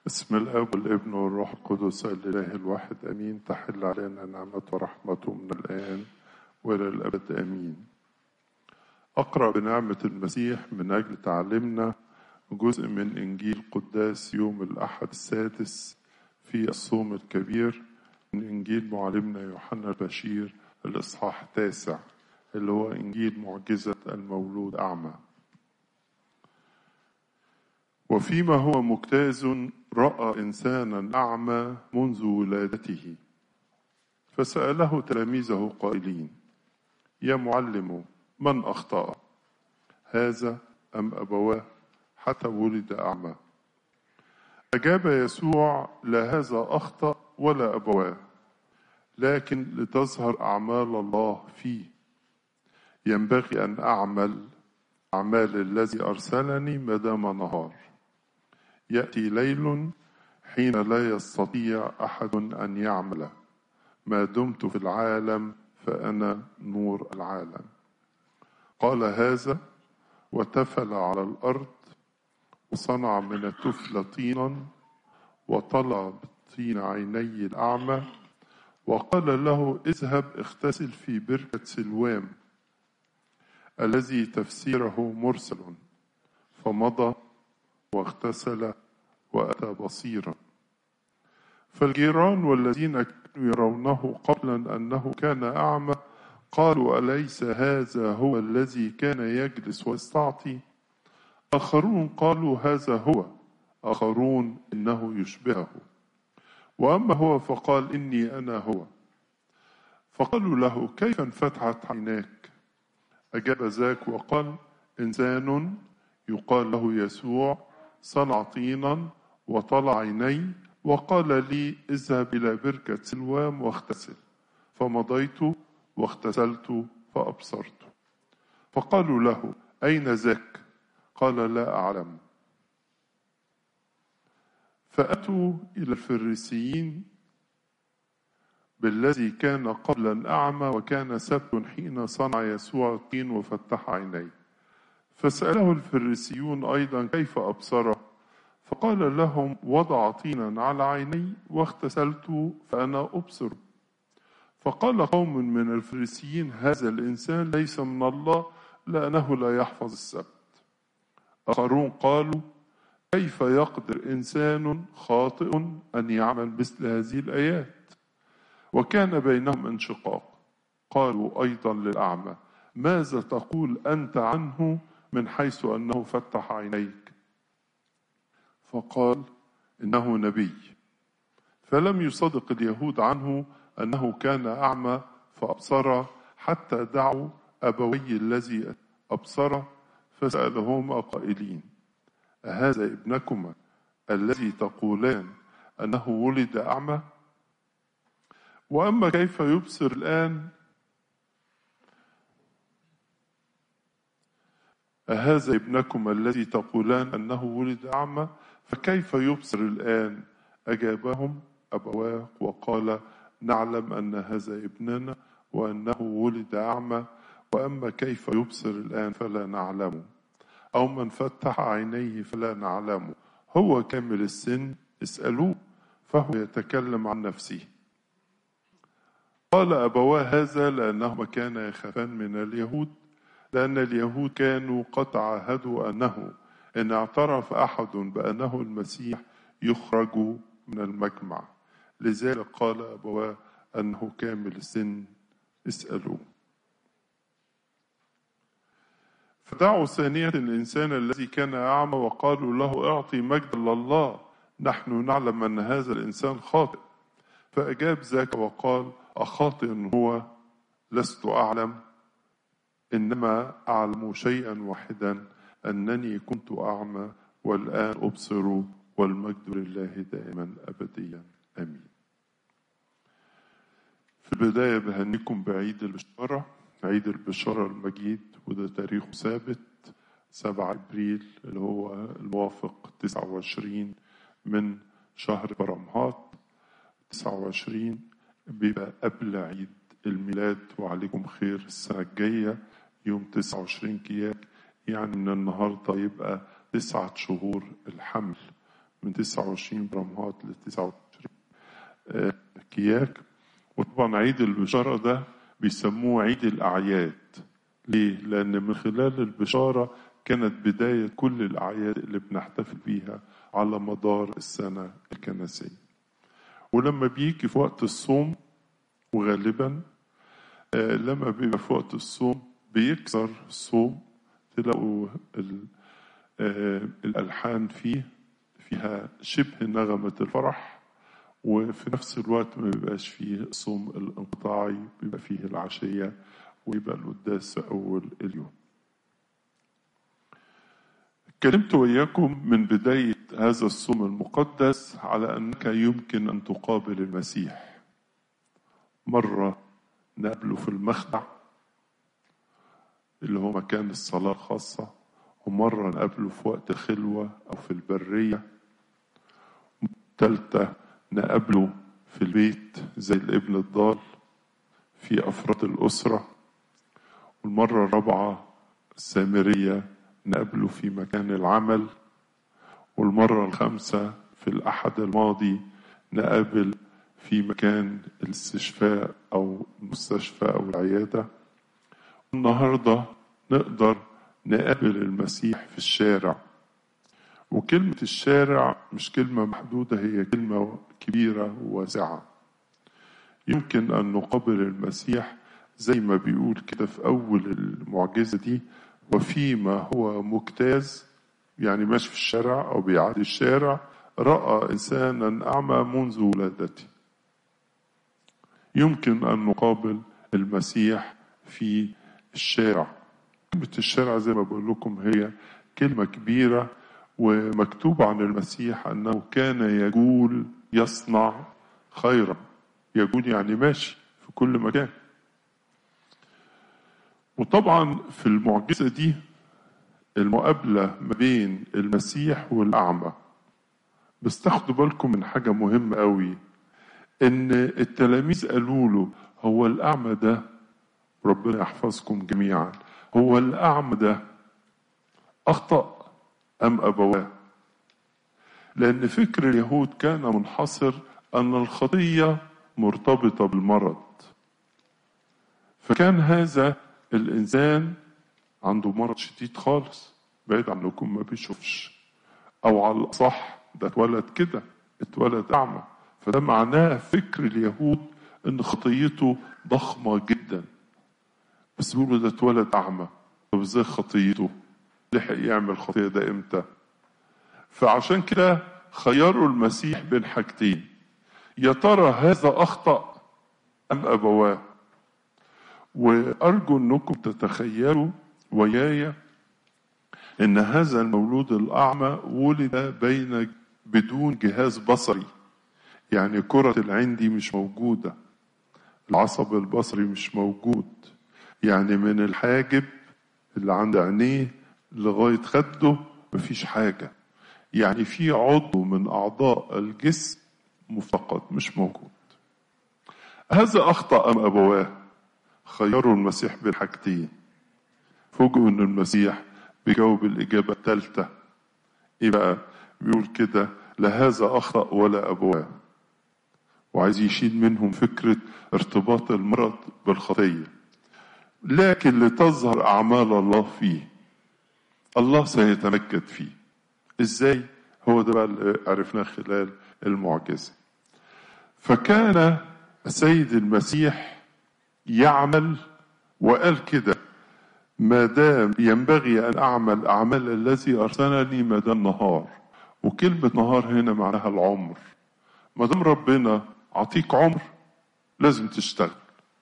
بسم الاب والابن والروح القدس الاله الواحد امين تحل علينا نعمه ورحمته من الان والى الابد امين اقرا بنعمه المسيح من اجل تعلمنا جزء من انجيل قداس يوم الاحد السادس في الصوم الكبير من انجيل معلمنا يوحنا البشير الاصحاح التاسع اللي هو انجيل معجزه المولود اعمى وفيما هو مجتاز راى انسانا اعمى منذ ولادته فساله تلاميذه قائلين يا معلم من اخطا هذا ام ابواه حتى ولد اعمى اجاب يسوع لا هذا اخطا ولا ابواه لكن لتظهر اعمال الله فيه ينبغي ان اعمل اعمال الذي ارسلني ما دام نهار ياتي ليل حين لا يستطيع احد ان يعمل ما دمت في العالم فانا نور العالم قال هذا وتفل على الارض وصنع من التفل طينا وطلع بالطين عيني الاعمى وقال له اذهب اغتسل في بركه سلوام الذي تفسيره مرسل فمضى واغتسل واتى بصيرا فالجيران والذين كانوا يرونه قبلا انه كان اعمى قالوا اليس هذا هو الذي كان يجلس ويستعطي اخرون قالوا هذا هو اخرون انه يشبهه واما هو فقال اني انا هو فقالوا له كيف انفتحت عيناك اجاب ذاك وقال انسان يقال له يسوع صنع طينا وطلع عيني وقال لي اذهب إلى بركة سلوام واغتسل فمضيت واغتسلت فأبصرت فقالوا له أين ذاك قال لا أعلم فأتوا إلى الفريسيين بالذي كان قبلا أعمى وكان سبت حين صنع يسوع الطين وفتح عينيه فسأله الفريسيون أيضا كيف أبصر فقال لهم وضع طينا على عيني واغتسلت فأنا أبصر فقال قوم من الفريسيين هذا الإنسان ليس من الله لأنه لا يحفظ السبت آخرون قالوا كيف يقدر إنسان خاطئ أن يعمل مثل هذه الآيات وكان بينهم انشقاق قالوا أيضا للأعمى ماذا تقول أنت عنه من حيث انه فتح عينيك فقال انه نبي فلم يصدق اليهود عنه انه كان اعمى فابصر حتى دعوا ابوي الذي ابصر فسالهما قائلين اهذا ابنكما الذي تقولان انه ولد اعمى واما كيف يبصر الان أهذا ابنكم الذي تقولان أنه ولد أعمى فكيف يبصر الآن أجابهم أبواه وقال نعلم أن هذا ابننا وأنه ولد أعمى وأما كيف يبصر الآن فلا نعلم أو من فتح عينيه فلا نعلم هو كامل السن اسألوه فهو يتكلم عن نفسه قال أبواه هذا لأنهما كانا يخافان من اليهود لأن اليهود كانوا قد عاهدوا أنه إن اعترف أحد بأنه المسيح يخرج من المجمع لذلك قال أبواه أنه كامل السن اسألوه فدعوا ثانية الإنسان الذي كان أعمى وقالوا له أعطي مجد لله نحن نعلم أن هذا الإنسان خاطئ فأجاب ذاك وقال أخاطئ هو لست أعلم إنما أعلم شيئا واحدا أنني كنت أعمى والآن أبصر والمجد لله دائما أبديا آمين في البداية بهنيكم بعيد البشارة عيد البشارة المجيد وده تاريخه ثابت 7 أبريل اللي هو الموافق 29 من شهر برمهات 29 بيبقى قبل عيد الميلاد وعليكم خير السنة الجاية يوم 29 كياك يعني من النهاردة يبقى تسعة شهور الحمل من 29 برمهات ل 29 كياك وطبعا عيد البشارة ده بيسموه عيد الأعياد ليه؟ لأن من خلال البشارة كانت بداية كل الأعياد اللي بنحتفل بيها على مدار السنة الكنسية ولما بيجي في وقت الصوم وغالبا آه لما بيبقى في وقت الصوم بيكسر الصوم تلاقوا آه الألحان فيه فيها شبه نغمة الفرح وفي نفس الوقت ما بيبقاش فيه الصوم الانقطاعي بيبقى فيه العشية ويبقى القداس أول اليوم اتكلمت وإياكم من بداية هذا الصوم المقدس على أنك يمكن أن تقابل المسيح مرة نقابله في المخدع اللي هو مكان الصلاة الخاصة ومرة نقابله في وقت خلوة أو في البرية تالتة نقابله في البيت زي الابن الضال في أفراد الأسرة والمرة الرابعة السامرية نقابله في مكان العمل والمرة الخامسة في الأحد الماضي نقابل في مكان الاستشفاء أو المستشفى أو العيادة النهاردة نقدر نقابل المسيح في الشارع وكلمة الشارع مش كلمة محدودة هي كلمة كبيرة وواسعة يمكن أن نقابل المسيح زي ما بيقول كده في أول المعجزة دي وفيما هو مجتاز يعني ماشي في الشارع أو بيعدي الشارع رأى إنسانا أعمى منذ ولادته يمكن أن نقابل المسيح في الشارع كلمة الشارع زي ما بقول لكم هي كلمة كبيرة ومكتوب عن المسيح أنه كان يقول يصنع خيرا يقول يعني ماشي في كل مكان وطبعا في المعجزة دي المقابلة ما بين المسيح والأعمى بس تاخدوا بالكم من حاجة مهمة قوي إن التلاميذ قالوا له هو الأعمى ده ربنا يحفظكم جميعا هو الأعمى ده أخطأ أم أبواه لأن فكر اليهود كان منحصر أن الخطية مرتبطة بالمرض فكان هذا الإنسان عنده مرض شديد خالص بعيد عنكم ما بيشوفش أو على الأصح ده اتولد كده اتولد أعمى فده معناه فكر اليهود إن خطيته ضخمة جدا بس بيقولوا ده اتولد أعمى طب ازاي خطيته؟ لحق يعمل خطية ده امتى؟ فعشان كده خيروا المسيح بين حاجتين يا ترى هذا أخطأ أم أبواه؟ وأرجو أنكم تتخيلوا وياي أن هذا المولود الأعمى ولد بين بدون جهاز بصري يعني كرة العين دي مش موجودة العصب البصري مش موجود يعني من الحاجب اللي عند عينيه لغاية خده مفيش حاجة يعني في عضو من أعضاء الجسم مفتقد مش موجود هذا أخطأ أم أبواه خيروا المسيح بين حاجتين فوجئوا ان المسيح بيجاوب الاجابه الثالثه ايه بقى بيقول كده لا هذا اخطا ولا ابواه وعايز يشيل منهم فكره ارتباط المرض بالخطيه لكن لتظهر اعمال الله فيه الله سيتمجد فيه ازاي هو ده بقى اللي عرفناه خلال المعجزه فكان السيد المسيح يعمل وقال كده ما دام ينبغي ان اعمل اعمال الذي ارسلني ما دام نهار وكلمه نهار هنا معناها العمر ما دام ربنا عطيك عمر لازم تشتغل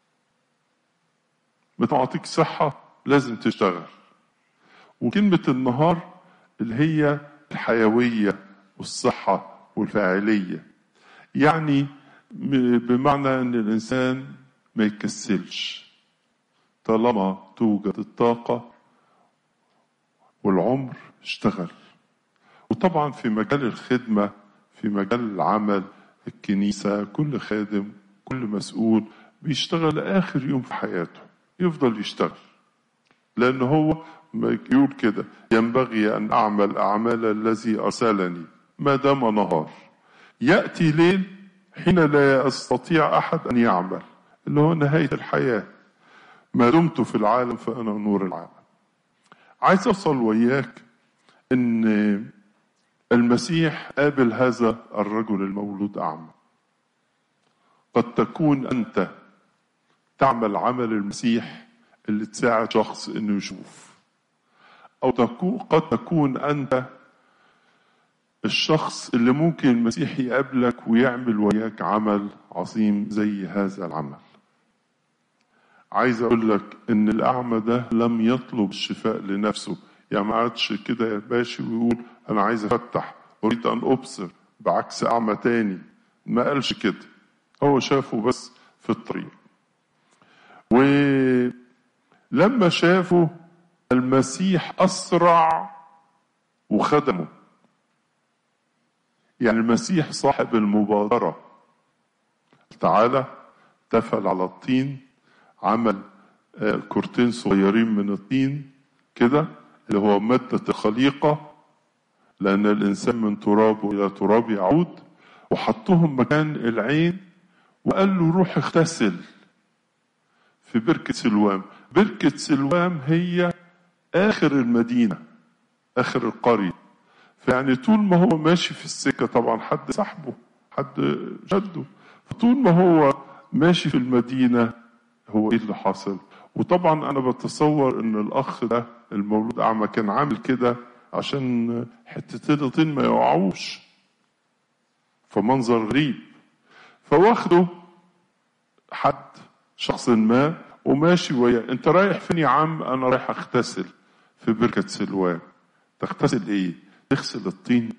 ما دام عطيك صحه لازم تشتغل وكلمه النهار اللي هي الحيويه والصحه والفاعليه يعني بمعنى ان الانسان ما يكسلش طالما توجد الطاقة والعمر اشتغل وطبعا في مجال الخدمة في مجال العمل الكنيسة كل خادم كل مسؤول بيشتغل آخر يوم في حياته يفضل يشتغل لأن هو يقول كده ينبغي أن أعمل أعمال الذي أرسلني ما دام نهار يأتي ليل حين لا يستطيع أحد أن يعمل اللي هو نهاية الحياة ما دمت في العالم فأنا نور العالم عايز أوصل وياك إن المسيح قابل هذا الرجل المولود أعمى قد تكون أنت تعمل عمل المسيح اللي تساعد شخص إنه يشوف أو تكون قد تكون أنت الشخص اللي ممكن المسيح يقابلك ويعمل وياك عمل عظيم زي هذا العمل عايز اقول لك ان الاعمى ده لم يطلب الشفاء لنفسه يعني ما عادش كده ماشي ويقول انا عايز افتح اريد ان ابصر بعكس اعمى تاني ما قالش كده هو شافه بس في الطريق ولما شافه المسيح اسرع وخدمه يعني المسيح صاحب المبادرة تعالى تفل على الطين عمل كورتين صغيرين من الطين كده اللي هو مادة الخليقة لأن الإنسان من تراب إلى تراب يعود وحطهم مكان العين وقال له روح اغتسل في بركة سلوام بركة سلوام هي آخر المدينة آخر القرية فيعني طول ما هو ماشي في السكة طبعا حد سحبه حد شده فطول ما هو ماشي في المدينة هو ايه اللي حصل وطبعا انا بتصور ان الاخ ده المولود اعمى كان عامل كده عشان حتتين الطين ما يقعوش فمنظر غريب فواخده حد شخص ما وماشي وياه انت رايح فين يا عم انا رايح اغتسل في بركة سلوان تغتسل ايه تغسل الطين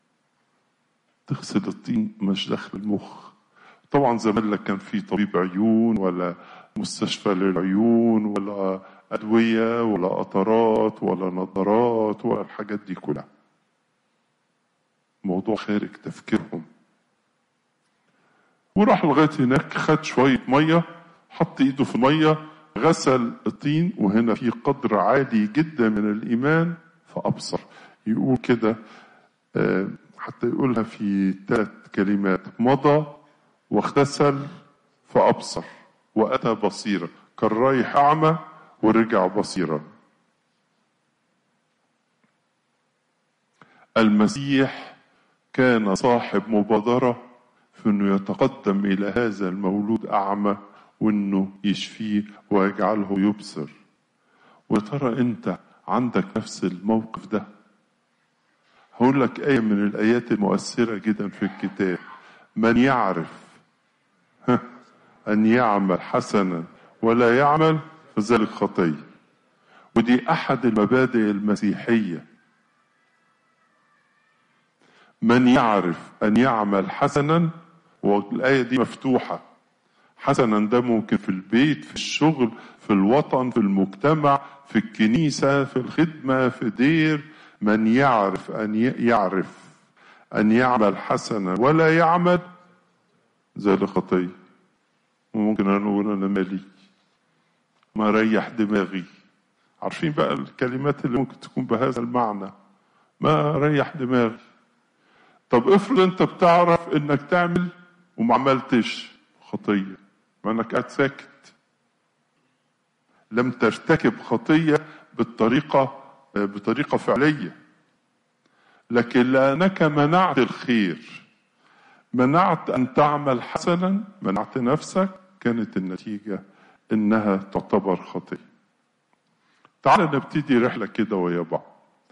تغسل الطين مش داخل المخ طبعا زمان لا كان في طبيب عيون ولا مستشفى للعيون ولا أدوية ولا قطرات ولا نظارات ولا الحاجات دي كلها موضوع خارج تفكيرهم وراح لغاية هناك خد شوية مية حط ايده في المية غسل الطين وهنا في قدر عالي جدا من الإيمان فأبصر يقول كده حتى يقولها في ثلاث كلمات مضى واغتسل فأبصر وأتى بصيرا كان رايح أعمى ورجع بصيرا المسيح كان صاحب مبادرة في أنه يتقدم إلى هذا المولود أعمى وأنه يشفيه ويجعله يبصر وترى أنت عندك نفس الموقف ده هقول لك آية من الآيات المؤثرة جدا في الكتاب من يعرف أن يعمل حسنا ولا يعمل فذلك خطية ودي أحد المبادئ المسيحية من يعرف أن يعمل حسنا والآية دي مفتوحة حسنا ده ممكن في البيت في الشغل في الوطن في المجتمع في الكنيسة في الخدمة في دير من يعرف أن يعرف أن يعمل حسنا ولا يعمل ذلك خطية وممكن أنا أقول أنا مالي ما ريح دماغي عارفين بقى الكلمات اللي ممكن تكون بهذا المعنى ما ريح دماغي طب افرض انت بتعرف انك تعمل وما عملتش خطية ما انك قاعد ساكت لم ترتكب خطية بالطريقة بطريقة فعلية لكن لأنك منعت الخير منعت أن تعمل حسنا منعت نفسك كانت النتيجة إنها تعتبر خطية تعال نبتدي رحلة كده ويا بعض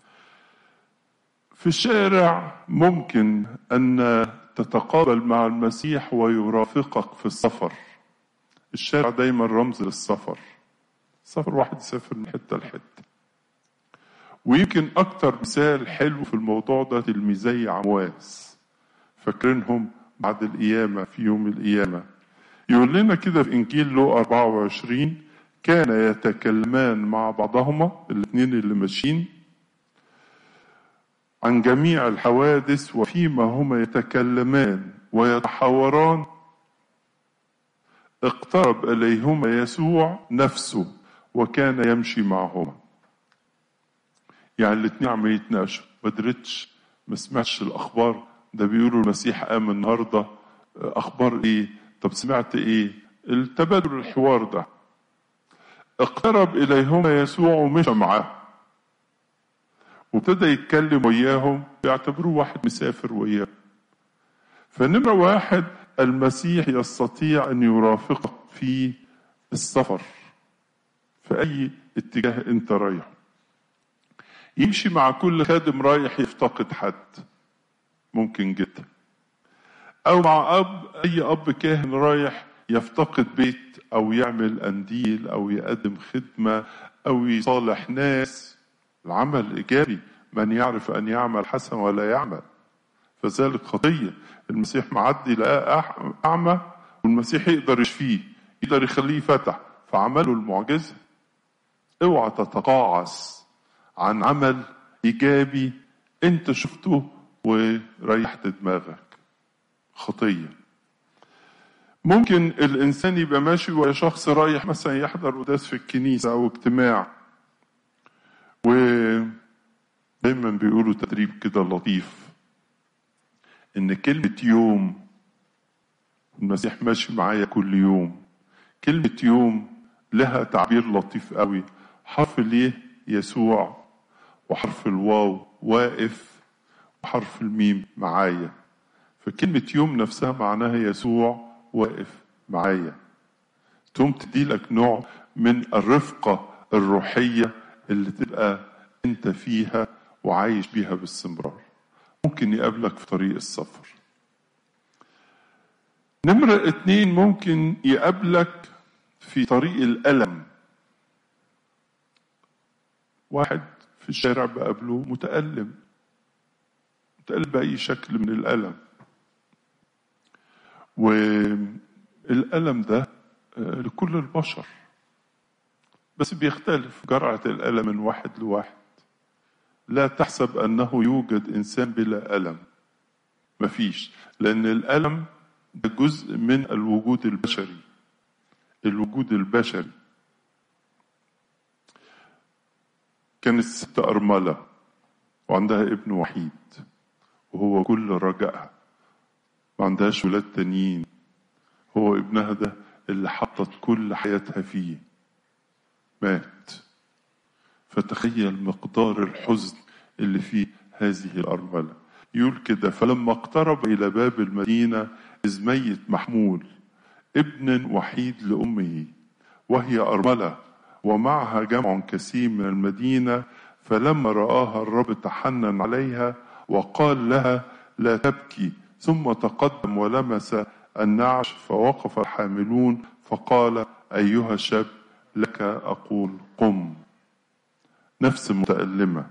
في الشارع ممكن أن تتقابل مع المسيح ويرافقك في السفر الشارع دايما رمز للسفر سفر واحد يسافر من حتة لحتة ويمكن أكتر مثال حلو في الموضوع ده تلميذي عمواس فاكرينهم بعد القيامة في يوم القيامة يقول لنا كده في إنجيل لو 24 كان يتكلمان مع بعضهما الاثنين اللي ماشيين عن جميع الحوادث وفيما هما يتكلمان ويتحاوران اقترب إليهما يسوع نفسه وكان يمشي معهما يعني الاثنين عم يتناقشوا ما قدرتش ما سمعتش الاخبار ده بيقولوا المسيح قام النهارده اخبار ايه طب سمعت ايه التبادل الحوار ده اقترب اليهما يسوع ومشى معاهم وابتدى يتكلم وياهم بيعتبروه واحد مسافر وياهم فنمرة واحد المسيح يستطيع أن يرافقك في السفر في أي اتجاه أنت رايح يمشي مع كل خادم رايح يفتقد حد ممكن جدا أو مع أب أي أب كاهن رايح يفتقد بيت أو يعمل أنديل أو يقدم خدمة أو يصالح ناس العمل إيجابي من يعرف أن يعمل حسن ولا يعمل فذلك خطية المسيح معدي لقاه أعمى والمسيح يقدر يشفيه يقدر يخليه فتح فعمله المعجزة اوعى تتقاعس عن عمل إيجابي أنت شفته وريحت دماغك خطية ممكن الإنسان يبقى ماشي ويا شخص رايح مثلا يحضر قداس في الكنيسة أو اجتماع ودايما بيقولوا تدريب كده لطيف إن كلمة يوم المسيح ماشي معايا كل يوم كلمة يوم لها تعبير لطيف قوي حرف ليه يسوع وحرف الواو واقف وحرف الميم معايا فكلمة يوم نفسها معناها يسوع واقف معايا تقوم تدي لك نوع من الرفقة الروحية اللي تبقى انت فيها وعايش بيها باستمرار ممكن يقابلك في طريق السفر نمرة اتنين ممكن يقابلك في طريق الألم واحد في الشارع بقابله متألم متألم بأي شكل من الألم والألم ده لكل البشر بس بيختلف جرعة الألم من واحد لواحد لا تحسب أنه يوجد إنسان بلا ألم مفيش لأن الألم ده جزء من الوجود البشري الوجود البشري كانت ست أرملة وعندها ابن وحيد وهو كل رجائها ما عندهاش ولاد تانيين هو ابنها ده اللي حطت كل حياتها فيه مات فتخيل مقدار الحزن اللي في هذه الأرملة يقول كده فلما اقترب إلى باب المدينة إذ ميت محمول ابن وحيد لأمه وهي أرملة ومعها جمع كثير من المدينة فلما رآها الرب تحنن عليها وقال لها لا تبكي ثم تقدم ولمس النعش فوقف الحاملون فقال أيها الشاب لك أقول قم نفس متألمة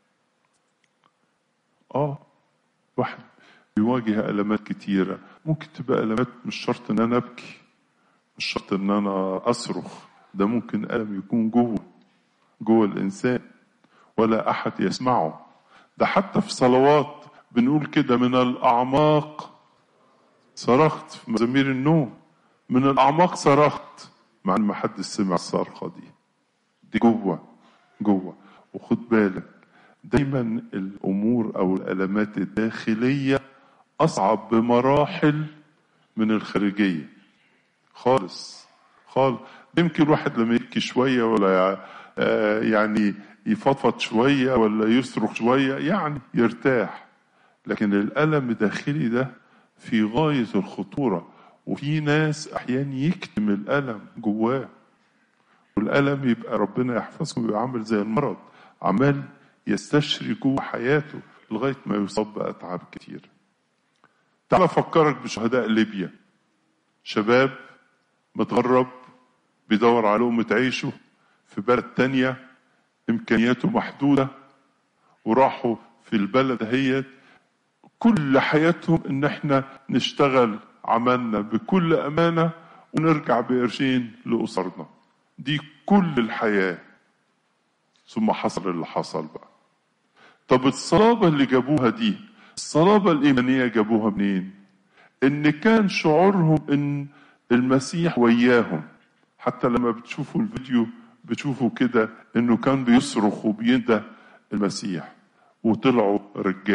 آه واحد بيواجه ألمات كتيرة ممكن تبقى ألمات مش شرط إن أنا أبكي مش شرط إن أنا أصرخ ده ممكن ألم يكون جوه جوه الإنسان ولا أحد يسمعه ده حتى في صلوات بنقول كده من الأعماق صرخت في مزامير النوم من الأعماق صرخت مع إن ما حد سمع الصرخة دي دي جوه جوه وخد بالك دايما الأمور أو الألمات الداخلية أصعب بمراحل من الخارجية خالص خالص يمكن الواحد لما يبكي شوية ولا يعني يفضفض شوية ولا يصرخ شوية يعني يرتاح لكن الألم الداخلي ده في غاية الخطورة وفي ناس أحيانا يكتم الألم جواه والألم يبقى ربنا يحفظكم يبقى عامل زي المرض عمال يستشري جوه حياته لغاية ما يصاب بأتعاب كتير تعال أفكرك بشهداء ليبيا شباب متغرب بيدور على لقمة عيشه في بلد تانية إمكانياته محدودة وراحوا في البلد هي كل حياتهم إن إحنا نشتغل عملنا بكل أمانة ونرجع بقرشين لأسرنا دي كل الحياة ثم حصل اللي حصل بقى طب الصلابة اللي جابوها دي الصلابة الإيمانية جابوها منين إن كان شعورهم إن المسيح وياهم حتى لما بتشوفوا الفيديو بتشوفوا كده إنه كان بيصرخ وبيندى المسيح وطلعوا رجالة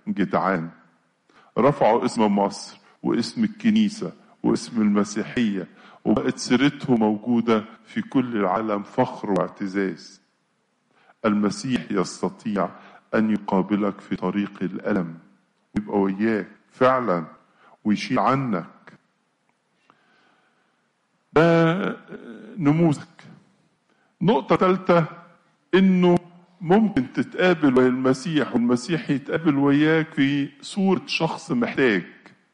جدعان رفعوا اسم مصر واسم الكنيسة واسم المسيحية وبقت سيرته موجودة في كل العالم فخر واعتزاز المسيح يستطيع أن يقابلك في طريق الألم ويبقى وياك فعلا ويشيل عنك ده نموذج نقطة ثالثة إنه ممكن تتقابل ويا المسيح والمسيح يتقابل وياك في صورة شخص محتاج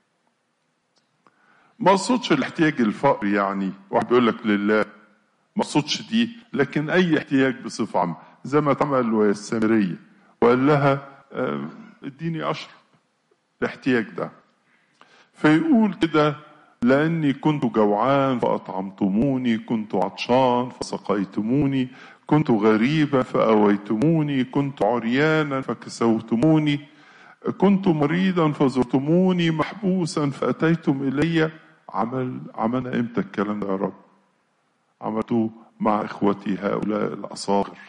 ما اقصدش الاحتياج الفقر يعني واحد بيقول لك لله ما اقصدش دي لكن اي احتياج بصفه عامه زي ما اتعمل ويا السامريه وقال لها آه، اديني اشرب الاحتياج ده فيقول كده لاني كنت جوعان فاطعمتموني كنت عطشان فسقيتموني كنت غريبا فاويتموني كنت عريانا فكسوتموني كنت مريضا فزرتموني محبوسا فاتيتم الي عمل عملنا امتى الكلام ده يا رب عملته مع اخوتي هؤلاء الاصاغر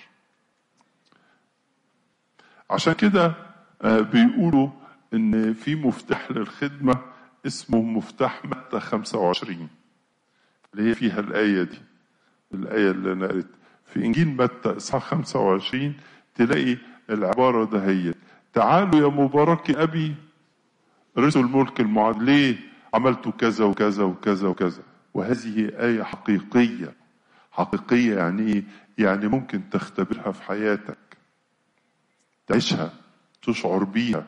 عشان كده آه، بيقولوا ان في مفتاح للخدمه اسمه مفتاح متى 25 اللي هي فيها الايه دي الايه اللي انا قريت في انجيل متى اصحاح 25 تلاقي العباره ده هي تعالوا يا مبارك ابي رثوا الملك المعاد ليه عملت كذا وكذا وكذا وكذا وهذه آية حقيقية حقيقية يعني إيه؟ يعني ممكن تختبرها في حياتك تعيشها تشعر بيها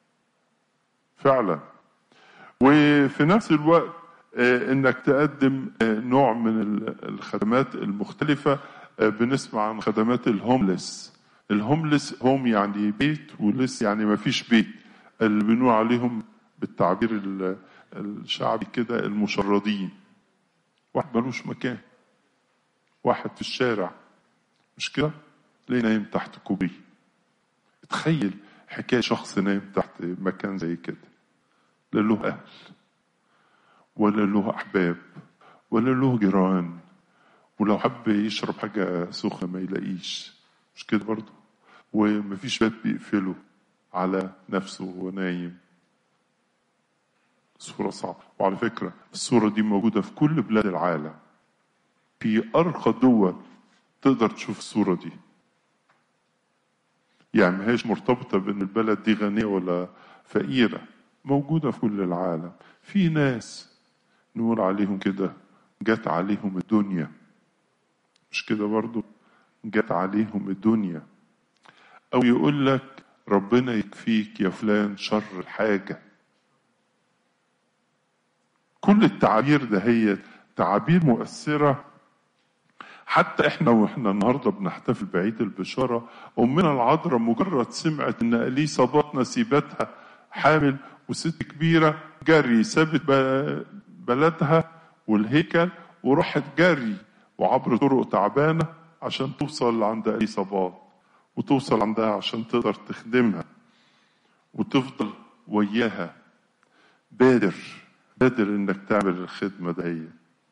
فعلا وفي نفس الوقت آه، انك تقدم آه، نوع من ال- الخدمات المختلفة آه، بنسمع عن خدمات الهوملس الهوملس هوم يعني بيت ولس يعني ما فيش بيت اللي بنقول عليهم بالتعبير ال- الشعبي كده المشردين واحد ملوش مكان واحد في الشارع مش كده ليه نايم تحت كوبري تخيل حكاية شخص نايم تحت مكان زي كده لا له أهل ولا له أحباب ولا له جيران ولو حب يشرب حاجة سخنة ما يلاقيش مش كده برضه ومفيش باب بيقفله على نفسه وهو نايم صورة صعبة وعلى فكرة الصورة دي موجودة في كل بلاد العالم في أرقى دول تقدر تشوف الصورة دي يعني ما هيش مرتبطة بأن البلد دي غنية ولا فقيرة موجودة في كل العالم في ناس نقول عليهم كده جت عليهم الدنيا مش كده برضو جت عليهم الدنيا أو يقول لك ربنا يكفيك يا فلان شر الحاجة كل التعابير ده هي تعابير مؤثرة حتى احنا واحنا النهارده بنحتفل بعيد البشاره امنا العذراء مجرد سمعت ان اليصابات نسيبتها حامل وست كبيره جري سابت ب- بلدها والهيكل وراحت جري وعبر طرق تعبانه عشان توصل عند اليصابات وتوصل عندها عشان تقدر تخدمها وتفضل وياها بادر بادر انك تعمل الخدمه دهيت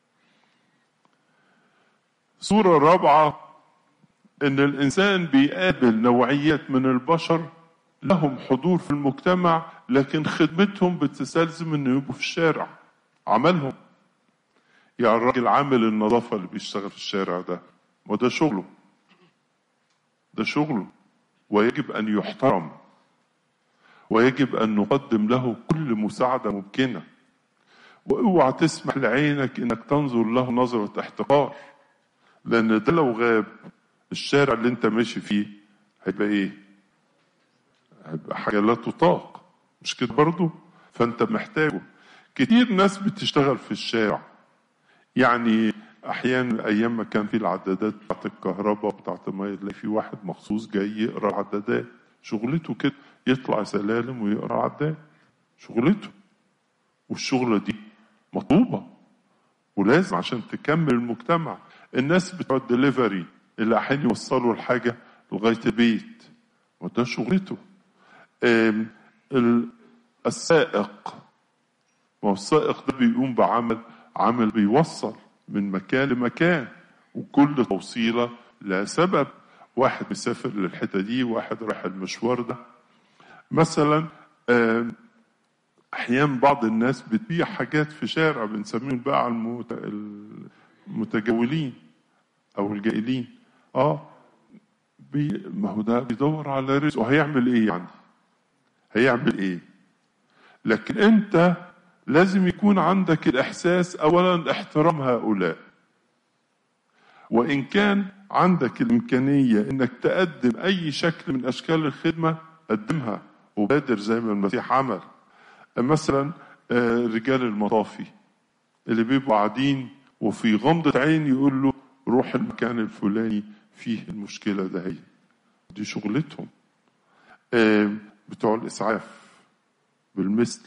صورة رابعة إن الإنسان بيقابل نوعيات من البشر لهم حضور في المجتمع لكن خدمتهم بتستلزم إنه يبقوا في الشارع عملهم يعني الراجل عامل النظافة اللي بيشتغل في الشارع ده ما ده شغله ده شغله ويجب أن يحترم ويجب أن نقدم له كل مساعدة ممكنة واوعى تسمح لعينك انك تنظر له نظرة احتقار لان ده لو غاب الشارع اللي انت ماشي فيه هيبقى ايه هيبقى حاجة لا تطاق مش كده برضو فانت محتاجه كتير ناس بتشتغل في الشارع يعني احيانا ايام ما كان في العدادات بتاعت الكهرباء بتاعت الميه تلاقي في واحد مخصوص جاي يقرا العدادات شغلته كده يطلع سلالم ويقرا عداد شغلته والشغلة دي مطلوبة ولازم عشان تكمل المجتمع الناس بتوع الدليفري اللي احيانا يوصلوا الحاجة لغاية البيت وده شغلته آم، ال- السائق ما هو السائق ده بيقوم بعمل عمل بيوصل من مكان لمكان وكل توصيلة لها سبب واحد مسافر للحتة دي واحد رايح المشوار ده مثلا آم، احيانا بعض الناس بتبيع حاجات في شارع بنسميهم بقى المت- المتجولين او الجائلين اه بي ما هو ده بيدور على رزقه هيعمل ايه يعني هيعمل ايه لكن انت لازم يكون عندك الاحساس اولا احترام هؤلاء وان كان عندك الامكانيه انك تقدم اي شكل من اشكال الخدمه قدمها وبادر زي ما المسيح عمل مثلا آه، رجال المطافي اللي بيبقوا قاعدين وفي غمضة عين يقول له روح المكان الفلاني فيه المشكلة ده هي دي شغلتهم آه، بتوع الإسعاف بالمثل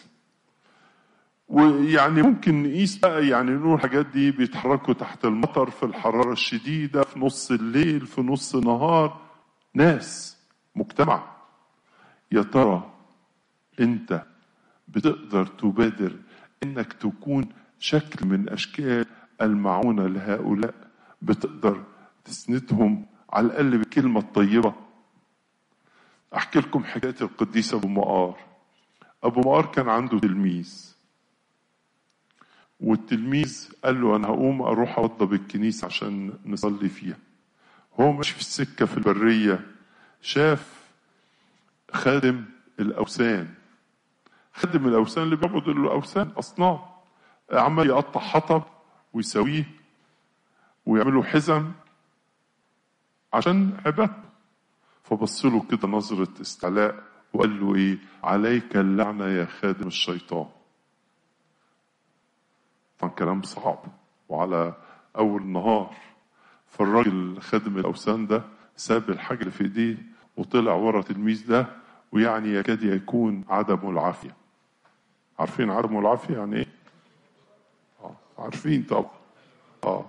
ويعني ممكن نقيس بقى يعني نقول الحاجات دي بيتحركوا تحت المطر في الحرارة الشديدة في نص الليل في نص نهار ناس مجتمع يا ترى انت بتقدر تبادر انك تكون شكل من اشكال المعونة لهؤلاء بتقدر تسندهم على الاقل بالكلمة الطيبة احكي لكم حكاية القديس ابو مقار ابو مقار كان عنده تلميذ والتلميذ قال له انا هقوم اروح اوضب الكنيسة عشان نصلي فيها هو ماشي في السكة في البرية شاف خادم الاوثان خدم الاوثان اللي بيعبد الاوثان اصنام عمال يقطع حطب ويسويه ويعملوا حزم عشان عبادته فبص له كده نظرة استعلاء وقال له ايه عليك اللعنة يا خادم الشيطان طبعا كلام صعب وعلى اول النهار فالراجل خادم الاوثان ده ساب الحاجة اللي في ايديه وطلع ورا التلميذ ده ويعني يكاد يكون عدم العافية عارفين عدم العافية يعني ايه؟ آه. عارفين طبعا اه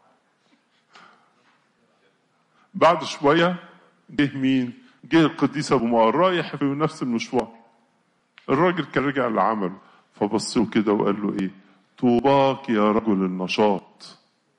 بعد شوية جه مين؟ جه القديس ابو مقر رايح في نفس المشوار الراجل كان رجع لعمله فبص له كده وقال له ايه؟ طوباك يا رجل النشاط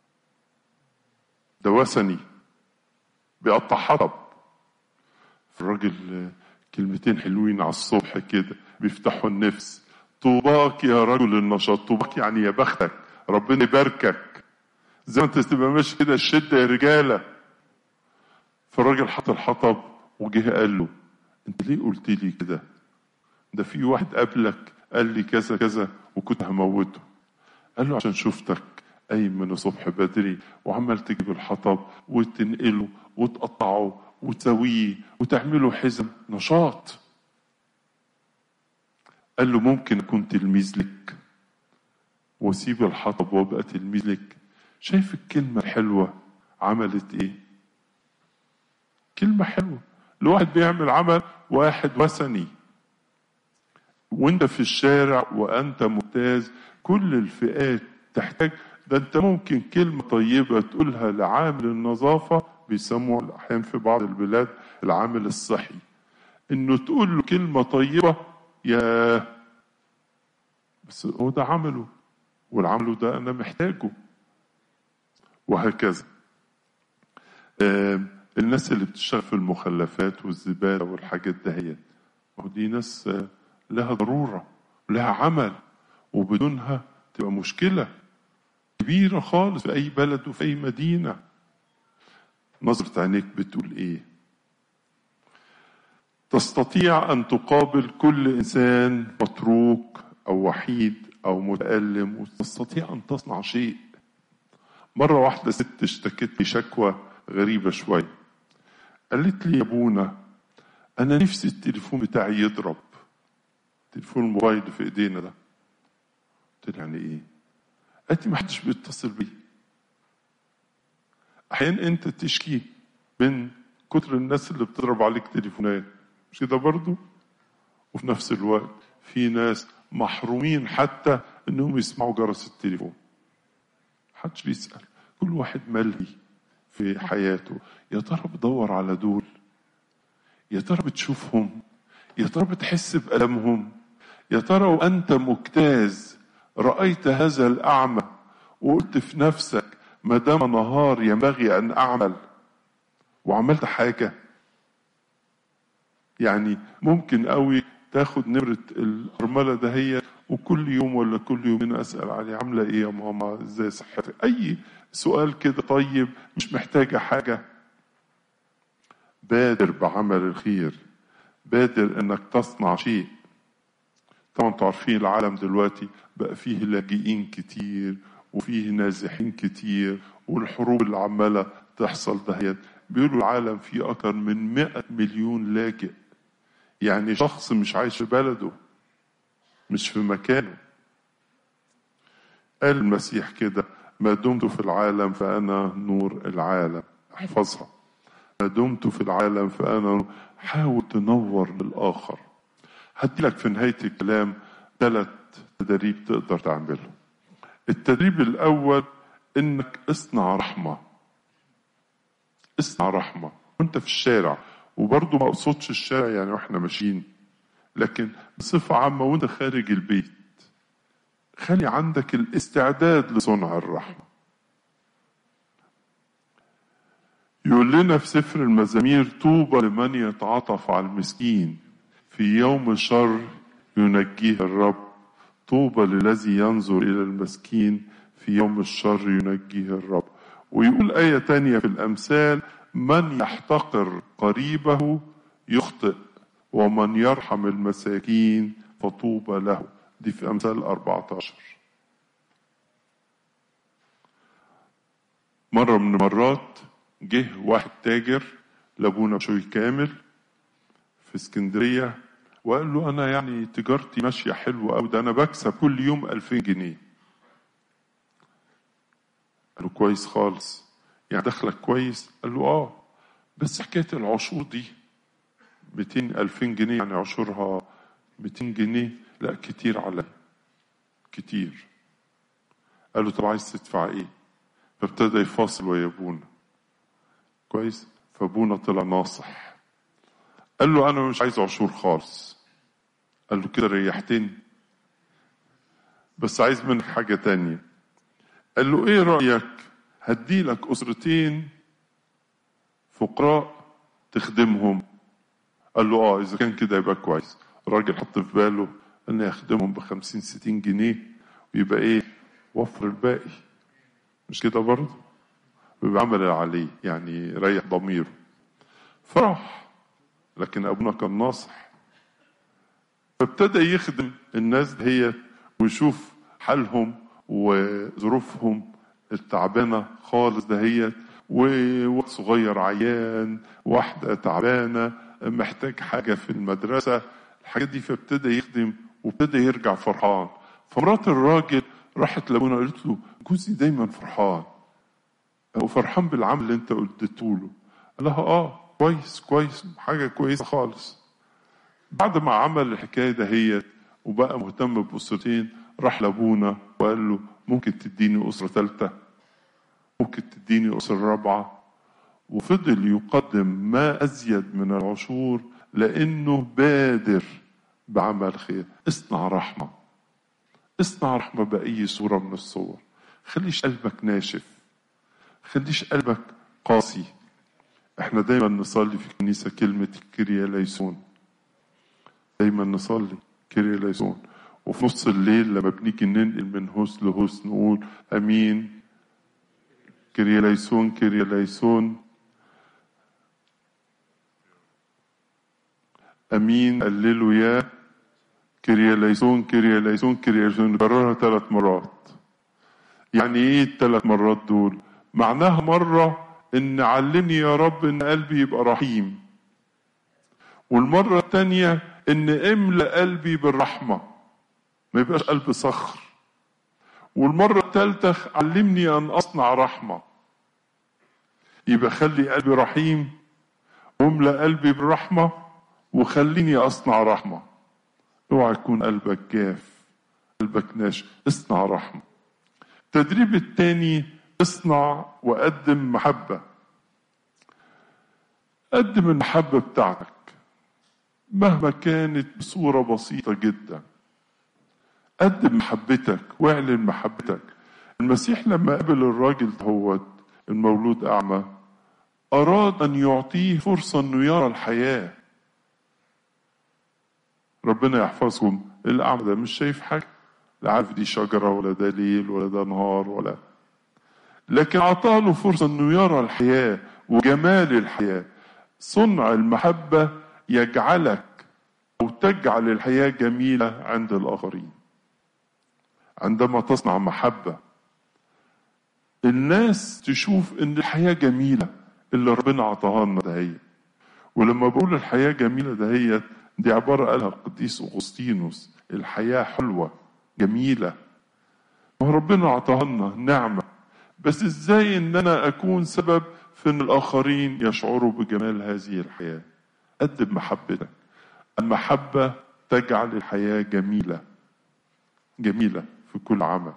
ده وثني بيقطع حطب الراجل آه، كلمتين حلوين على الصبح كده بيفتحوا النفس طوباك يا رجل النشاط طوباك يعني يا بختك ربنا يباركك زي ما انت تبقى ماشي كده الشده يا رجاله فالراجل حط الحطب وجه قال له انت ليه قلت لي كده ده في واحد قبلك قال لي كذا كذا وكنت هموته قال له عشان شفتك قايم من الصبح بدري وعمال تجيب الحطب وتنقله وتقطعه وتسويه وتعمله حزم نشاط قال له ممكن اكون تلميذ لك واسيب الحطب وابقى تلميذ لك شايف الكلمه الحلوه عملت ايه كلمه حلوه الواحد بيعمل عمل واحد وثني وانت في الشارع وانت ممتاز كل الفئات تحتاج ده انت ممكن كلمة طيبة تقولها لعامل النظافة بيسموه احيانا في بعض البلاد العامل الصحي انه تقول له كلمة طيبة يا بس هو ده عمله والعمله ده انا محتاجه وهكذا آم، الناس اللي بتشتغل في المخلفات والزبالة والحاجات دهيت ما هو دي ناس آه، لها ضرورة ولها عمل وبدونها تبقى مشكلة كبيرة خالص في أي بلد وفي أي مدينة نظرة عينيك بتقول إيه تستطيع أن تقابل كل إنسان متروك أو وحيد أو متألم وتستطيع أن تصنع شيء مرة واحدة ست اشتكت لي شكوى غريبة شوية قالت لي يا ابونا أنا نفسي التليفون بتاعي يضرب تليفون الموبايل اللي في إيدينا ده قلت لها يعني إيه؟ قالت لي ما حدش بيتصل بي أحيانا أنت تشكي من كتر الناس اللي بتضرب عليك تليفونات مش كده برضو؟ وفي نفس الوقت في ناس محرومين حتى انهم يسمعوا جرس التليفون محدش بيسأل كل واحد ملهي في حياته يا ترى بتدور على دول يا ترى بتشوفهم يا ترى بتحس بألمهم يا ترى وأنت مجتاز رأيت هذا الأعمى وقلت في نفسك ما دام نهار ينبغي أن أعمل وعملت حاجة يعني ممكن قوي تاخد نمرة الأرملة دهيت وكل يوم ولا كل يومين أسأل عليه عاملة إيه يا ماما إزاي صحتك أي سؤال كده طيب مش محتاجة حاجة بادر بعمل الخير بادر انك تصنع شيء طبعا انتوا عارفين العالم دلوقتي بقى فيه لاجئين كتير وفيه نازحين كتير والحروب اللي عماله تحصل دهيت بيقولوا العالم فيه اكتر من 100 مليون لاجئ يعني شخص مش عايش في بلده مش في مكانه قال المسيح كده ما دمت في العالم فانا نور العالم احفظها ما دمت في العالم فأنا حاول تنور للآخر هدي لك في نهاية الكلام ثلاث تدريب تقدر تعملهم التدريب الأول إنك اصنع رحمة اصنع رحمة وانت في الشارع وبرضه ما اقصدش الشارع يعني واحنا ماشيين لكن بصفة عامة وانت خارج البيت خلي عندك الاستعداد لصنع الرحمة يقول لنا في سفر المزامير طوبى لمن يتعاطف على المسكين في يوم الشر ينجيه الرب طوبى للذي ينظر إلى المسكين في يوم الشر ينجيه الرب ويقول آية تانية في الأمثال من يحتقر قريبه يخطئ ومن يرحم المساكين فطوبى له دي في أمثال 14 مرة من المرات جه واحد تاجر لابونا شوي كامل في اسكندرية وقال له أنا يعني تجارتي ماشية حلوة أوي ده أنا بكسب كل يوم ألفين جنيه قال له كويس خالص يعني دخلك كويس قال له آه بس حكاية العشور دي 200 ألفين جنيه يعني عشورها 200 جنيه لا كتير عليا كتير قال له طب عايز تدفع ايه فابتدى يفاصل ويا ابونا كويس فابونا طلع ناصح قال له انا مش عايز عشور خالص قال له كده ريحتني بس عايز منك حاجة تانية قال له ايه رأيك هدي لك أسرتين فقراء تخدمهم قال له اه اذا كان كده يبقى كويس الراجل حط في باله ان يخدمهم بخمسين ستين جنيه ويبقى ايه وفر الباقي مش كده برضه ويبقى عمل اللي عليه يعني ريح ضميره فرح لكن ابونا كان ناصح فابتدى يخدم الناس دهيت ويشوف حالهم وظروفهم التعبانة خالص دهيت ووقت صغير عيان واحدة تعبانة محتاج حاجة في المدرسة الحاجات دي فابتدى يخدم وابتدى يرجع فرحان فمرات الراجل راحت لابونا قالت له جوزي دايما فرحان وفرحان بالعمل اللي انت اديته له قال لها اه كويس كويس حاجة كويسة خالص بعد ما عمل الحكاية دهيت وبقى مهتم بأسرتين راح لابونا وقال له ممكن تديني أسرة ثالثة ممكن تديني أسرة رابعة وفضل يقدم ما أزيد من العشور لأنه بادر بعمل خير اصنع رحمة اصنع رحمة بأي صورة من الصور خليش قلبك ناشف خليش قلبك قاسي احنا دايما نصلي في الكنيسة كلمة كريا ليسون دايما نصلي كريا ليسون وفي نص الليل لما بنيجي ننقل من هوس لهوس نقول امين كريا ليسون كريا ليسون امين قللوا يا كريا ليسون كريا ليسون كريا ليسون نكررها ثلاث مرات يعني ايه الثلاث مرات دول معناها مرة ان علمني يا رب ان قلبي يبقى رحيم والمرة الثانية ان املأ قلبي بالرحمة ما يبقاش قلب صخر والمرة الثالثة علمني ان اصنع رحمة يبقى خلي قلبي رحيم واملأ قلبي بالرحمة وخليني اصنع رحمة اوعى يكون قلبك جاف قلبك ناشف اصنع رحمة التدريب الثاني اصنع وقدم محبة قدم المحبة بتاعتك مهما كانت بصورة بسيطة جدا قدم محبتك واعلن محبتك المسيح لما قابل الراجل هو المولود أعمى أراد أن يعطيه فرصة أنه يرى الحياة ربنا يحفظكم الأعمى ده مش شايف حاجة لا عارف دي شجرة ولا ده ليل ولا ده نهار ولا لكن أعطاه فرصة أنه يرى الحياة وجمال الحياة صنع المحبة يجعلك أو تجعل الحياة جميلة عند الآخرين عندما تصنع محبة الناس تشوف ان الحياة جميلة اللي ربنا عطاها لنا دهيت ولما بقول الحياة جميلة دهيت دي عبارة قالها القديس أغسطينوس الحياة حلوة جميلة ما ربنا عطاها لنا نعمة بس ازاي ان انا اكون سبب في ان الاخرين يشعروا بجمال هذه الحياة قدم محبتك المحبة تجعل الحياة جميلة جميلة في كل عمل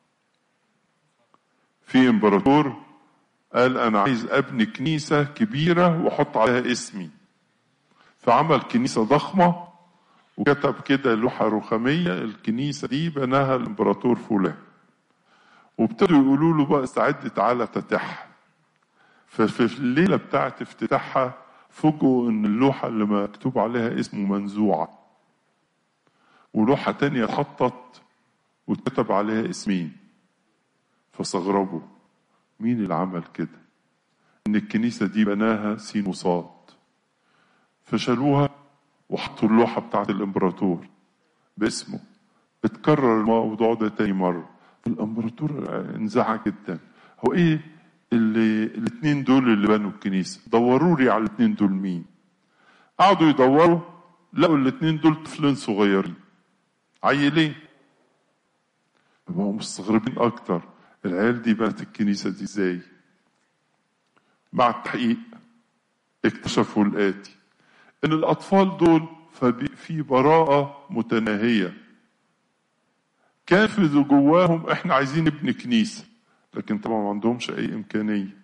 في امبراطور قال انا عايز ابني كنيسة كبيرة واحط عليها اسمي فعمل كنيسة ضخمة وكتب كده لوحة رخامية الكنيسة دي بناها الامبراطور فلان وابتدوا يقولوا له بقى استعد تعالى افتتحها ففي الليلة بتاعت افتتاحها فوجئوا ان اللوحة اللي مكتوب عليها اسمه منزوعة ولوحة تانية اتحطت واتكتب عليها اسمين فاستغربوا مين اللي عمل كده ان الكنيسة دي بناها سين وصاد فشالوها وحطوا اللوحة بتاعت الامبراطور باسمه اتكرر الموضوع ده تاني مرة الامبراطور انزعج جدا هو ايه اللي الاثنين دول اللي بنوا الكنيسة دوروا لي على الاثنين دول مين قعدوا يدوروا لقوا الاثنين دول طفلين صغيرين عيلين بقوا مستغربين اكتر العيال دي بنت الكنيسة دي ازاي مع التحقيق اكتشفوا الآتي ان الاطفال دول في براءة متناهية كان في جواهم احنا عايزين نبني كنيسة لكن طبعا ما عندهمش اي امكانية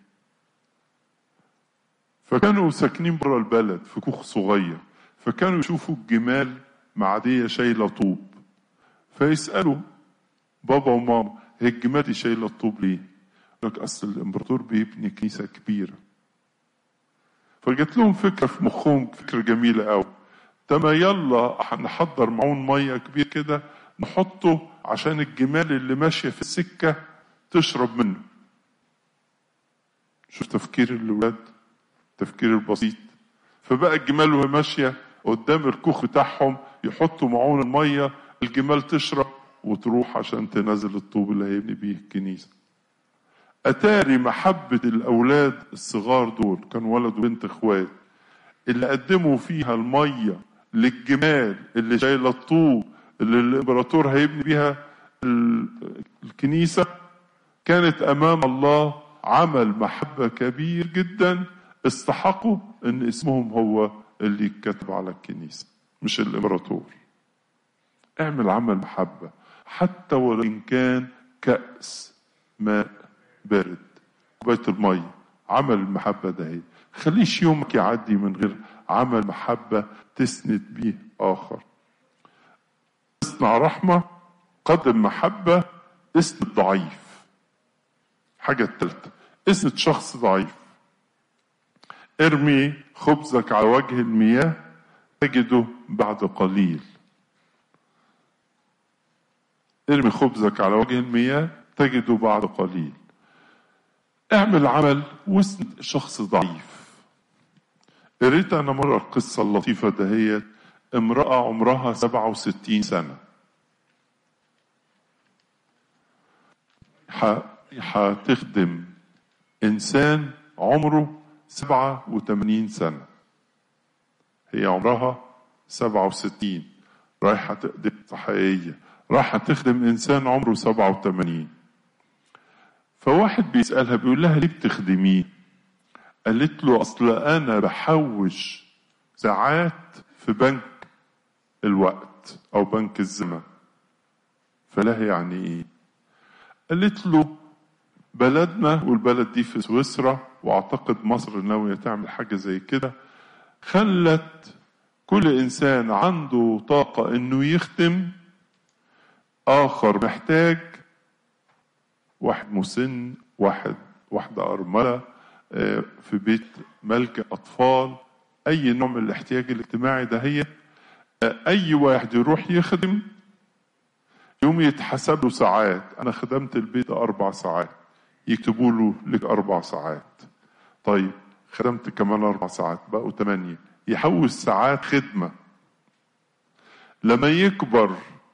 فكانوا ساكنين برا البلد في كوخ صغير فكانوا يشوفوا الجمال معدية شايلة طوب فيسألوا بابا وماما هي الجمال دي شايلة الطوب ليه؟ لك أصل الإمبراطور بيبني كنيسة كبيرة فجت لهم فكرة في مخهم فكرة جميلة قوي تما يلا نحضر معون مية كبير كده نحطه عشان الجمال اللي ماشية في السكة تشرب منه شوف تفكير الولاد التفكير البسيط فبقى الجمال وهي ماشية قدام الكوخ بتاعهم يحطوا معون المية الجمال تشرب وتروح عشان تنزل الطوب اللي هيبني بيه الكنيسة أتاري محبة الأولاد الصغار دول كان ولد وبنت إخوات اللي قدموا فيها المية للجمال اللي شايلة الطوب اللي الإمبراطور هيبني بيها الكنيسة كانت أمام الله عمل محبة كبير جدا استحقوا أن اسمهم هو اللي يتكتب على الكنيسة مش الإمبراطور اعمل عمل محبة حتى وإن كان كأس ماء بارد كوباية المية عمل المحبة ده هي خليش يومك يعدي من غير عمل محبة تسند بيه آخر اصنع رحمة قدم محبة اسند ضعيف حاجة التالتة اسند شخص ضعيف ارمي خبزك على وجه المياه تجده بعد قليل ارمي خبزك على وجه المياه تجده بعد قليل اعمل عمل واسند شخص ضعيف قريت انا مرة القصة اللطيفة دهيت امرأة عمرها 67 سنة هتخدم انسان عمره 87 سنة هي عمرها 67 رايحة تقدم حقيقية رايحة تخدم إنسان عمره 87 فواحد بيسألها بيقول لها ليه بتخدميه؟ قالت له أصل أنا بحوش ساعات في بنك الوقت أو بنك الزمن فلها يعني إيه؟ قالت له بلدنا والبلد دي في سويسرا واعتقد مصر ناويه تعمل حاجه زي كده خلت كل انسان عنده طاقه انه يخدم اخر محتاج واحد مسن واحد واحده ارمله في بيت ملجا اطفال اي نوع من الاحتياج الاجتماعي ده هي اي واحد يروح يخدم يوم يتحسب له ساعات انا خدمت البيت اربع ساعات يكتبوا له لك اربع ساعات طيب خدمت كمان اربع ساعات بقوا ثمانيه يحوش ساعات خدمه لما يكبر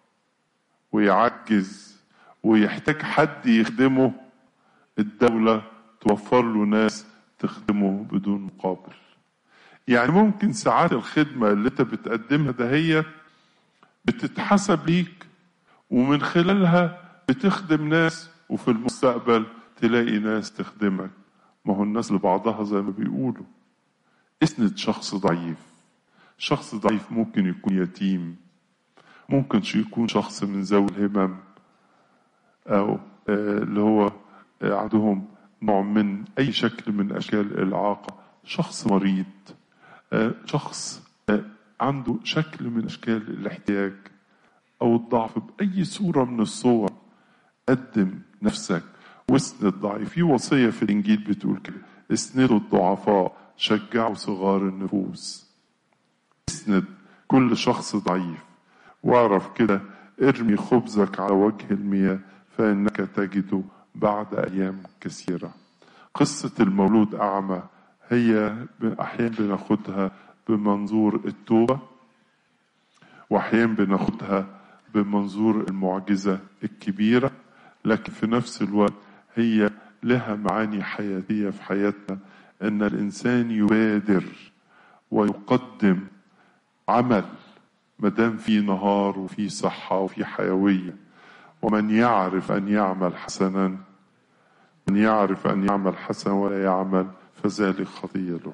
ويعجز ويحتاج حد يخدمه الدولة توفر له ناس تخدمه بدون مقابل يعني ممكن ساعات الخدمة اللي انت بتقدمها دهيت بتتحسب ليك ومن خلالها بتخدم ناس وفي المستقبل تلاقي ناس تخدمك ما هو الناس لبعضها زي ما بيقولوا اسند شخص ضعيف شخص ضعيف ممكن يكون يتيم ممكن يكون شخص من ذوي الهمم أو اللي هو عندهم نوع من أي شكل من أشكال الإعاقة شخص مريض شخص عنده شكل من أشكال الاحتياج أو الضعف بأي صورة من الصور قدم نفسك واسند الضعيف في وصية في الإنجيل بتقول كده اسندوا الضعفاء شجعوا صغار النفوس اسند كل شخص ضعيف واعرف كده ارمي خبزك على وجه المياه فإنك تجده بعد أيام كثيرة قصة المولود أعمى هي أحيانا بناخدها بمنظور التوبة وأحيانا بناخدها بمنظور المعجزة الكبيرة لكن في نفس الوقت هي لها معاني حياتية في حياتنا أن الإنسان يبادر ويقدم عمل ما دام في نهار وفي صحة وفي حيوية ومن يعرف أن يعمل حسنا من يعرف أن يعمل حسنا ولا يعمل فذلك خطية له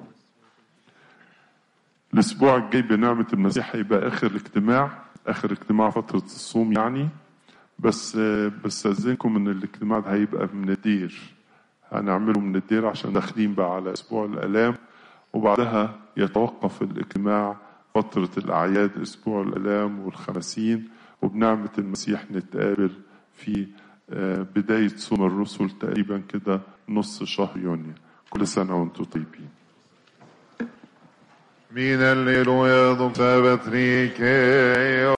الأسبوع الجاي بنعمة المسيح هيبقى آخر الاجتماع آخر اجتماع فترة الصوم يعني بس بستأذنكم إن الاجتماع ده هيبقى من الدير هنعمله من الدير عشان داخلين بقى على أسبوع الآلام وبعدها يتوقف الاجتماع فترة الأعياد أسبوع الآلام والخمسين وبنعمة المسيح نتقابل في بداية صوم الرسل تقريبا كده نص شهر يونيو كل سنة وانتم طيبين Min alleluia, dom sabat rike,